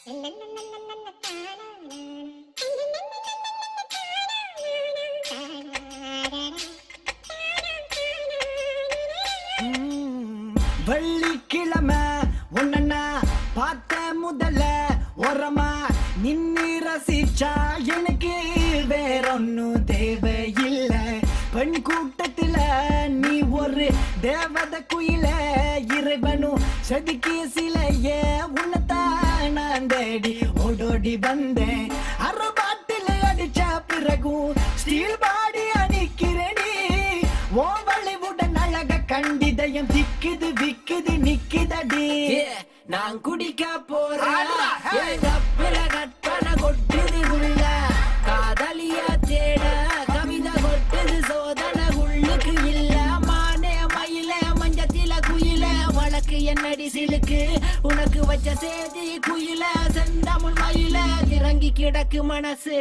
வெள்ளிக்கிழமை ஒன்னா பார்த்த முதல்ல ஓரமா நின்னு ரசிச்சா எனக்கு வேறொன்னும் தேவையில்லை பெண் கூட்டத்துல நீ ஒரு தேவத குயில இறைவனும் செதுக்கிய சிலையே உன்னைத்தான் நான் தேடி ஓடோடி வந்தேன் அரை பாட்டில் அடிச்ச பிறகும் ஸ்டீல் பாடி அணிக்கிறேனே ஓ வழிவுடன் அழக கண்டிதயம் திக்குது விக்குது நிக்குதடி நான் குடிக்க போறேன் எங்க பிற கற்பனை கொட்டுது உள்ள காதலிய தேட கவிதை கொட்டுது சோதனை உள்ளுக்கு இல்ல மானே மயில மஞ்சத்தில குயில வழக்கு என்னடி சிலுக்கு உனக்கு வச்ச சேதி குயில செந்தமிழ் மயில இறங்கி கிடக்கு மனசு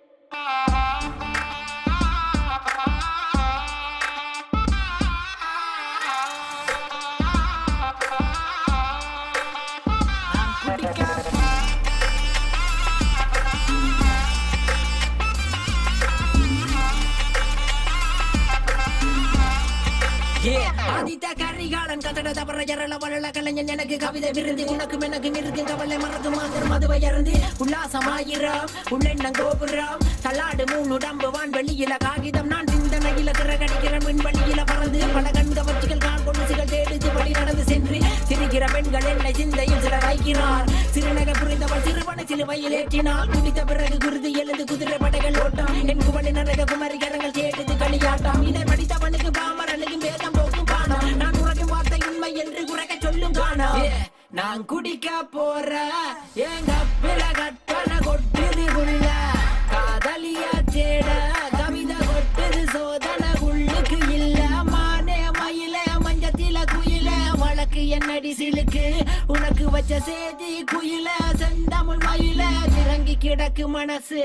ஆதித்த கரிகாலன் கதட தவற ஜரள வளல கலைஞன் எனக்கு கவிதை விருது உனக்கும் எனக்கும் இருக்கும் கவலை மறந்து மாந்தர் மதுவை இறந்து உல்லாசமாயிரம் உள்ளெண்ணம் கோபுரம் தள்ளாடு மூணு உடம்பு வான் வெளியில காகிதம் நான் சிந்தனையில திறகடிக்கிறேன் விண்வெளியில பறந்து பல கண் கவர்ச்சிகள் கால் கொலுசுகள் தேடுது வழி நடந்து சென்று சிரிக்கிற பெண்கள் என்னை சிந்தையில் சில வைக்கிறார் சிறுநகை புரிந்தவள் சிறுவனை சிலுவையில் ஏற்றினார் குடித்த பிறகு குருதி எழுந்து குதிரை படைகள் ஓட்டம் என் குவளி நரக குமரி கரங்கள் கேட்டது களியாட்டம் இதை படித்தவனுக்கு பாமரனுக்கும் வேதம் போக்கும் பானம் நான் உறக்கும் வார்த்தை உண்மை என்று குறைக்க சொல்லும் காணம் நான் குடிக்க போற எங்க பிற கற்பனை கொட்டுது உள்ள காதலிய தேட கவிதை கொட்டுது சோதனை உள்ளுக்கு இல்ல மானே மயில மஞ்சத்தில குயில வழக்கு என்னடி சிலுக்கு உனக்கு வச்ச சேதி குயில செந்தமிழ் மயில இறங்கி கிடக்கு மனசு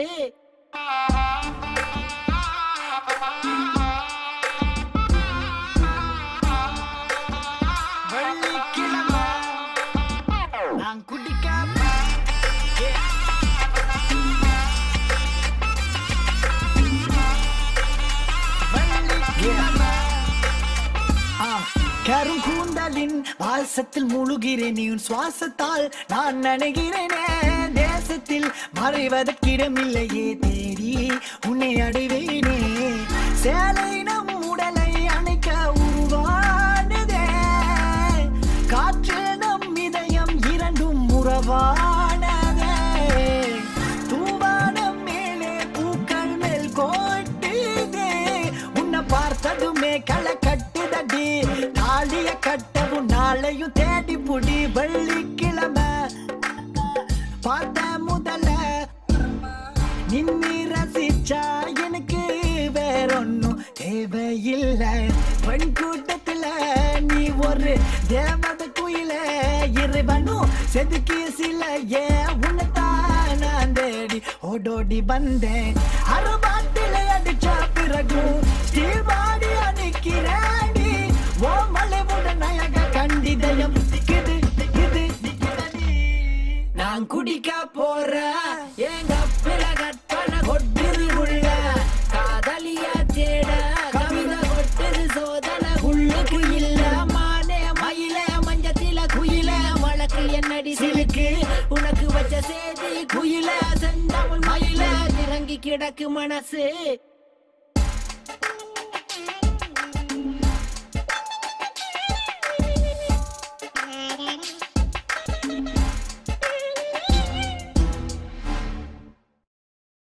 வெள்ளிக்கிழமை நான் குடிக்காம கரும் கூந்தலின் வாசத்தில் முழுகிறேன் உன் சுவாசத்தால் நான் நினைகிறேனே தேசத்தில் மறைவதற்கிடமில்லையே தேடி உன்னை அடைவேனே சேலை நம் உடலை அணைக்க உருவானதே காற்று நம் இதயம் இரண்டும் உறவானதே தூவானம் மேலே பூக்கள் மேல் கோட்டுதே உன்னை பார்த்ததுமே களை கட்டுதடி தாலிய கட்டவும் நாளையும் தேடி புடி வெள்ளிக்கிழமை பார்த்த முதல்ல நின்னு ரசிச்சா எனக்கு வேறொன்னும் தேவையில்லை பெண் கூட்டத்துல நீ ஒரு தேவத குயில இறைவனும் செதுக்கிய சில ஏ உன்னைத்தான் நான் தேடி ஓடோடி வந்தேன் அறுபாட்டில அடிச்ச பிறகு ஸ்டீல் பாடி அணிக்கிறேன் ஓ மலைவுடன் அழக கண்டிதயம் திக்குது திக்குது திக்குதடி நான் குடிக்க போற எங்க பிற கற்பனை கொட்டுது உள்ள காதலிய தேட கவிதை கொட்டுது சோதனை உள்ளுக்கு இல்ல மானே மயில மஞ்சத்தில குயில வழக்கு என்னடி சிலுக்கு உனக்கு வச்ச சேதி குயில செந்தமிழ் மயில இறங்கி கிடக்கு மனசு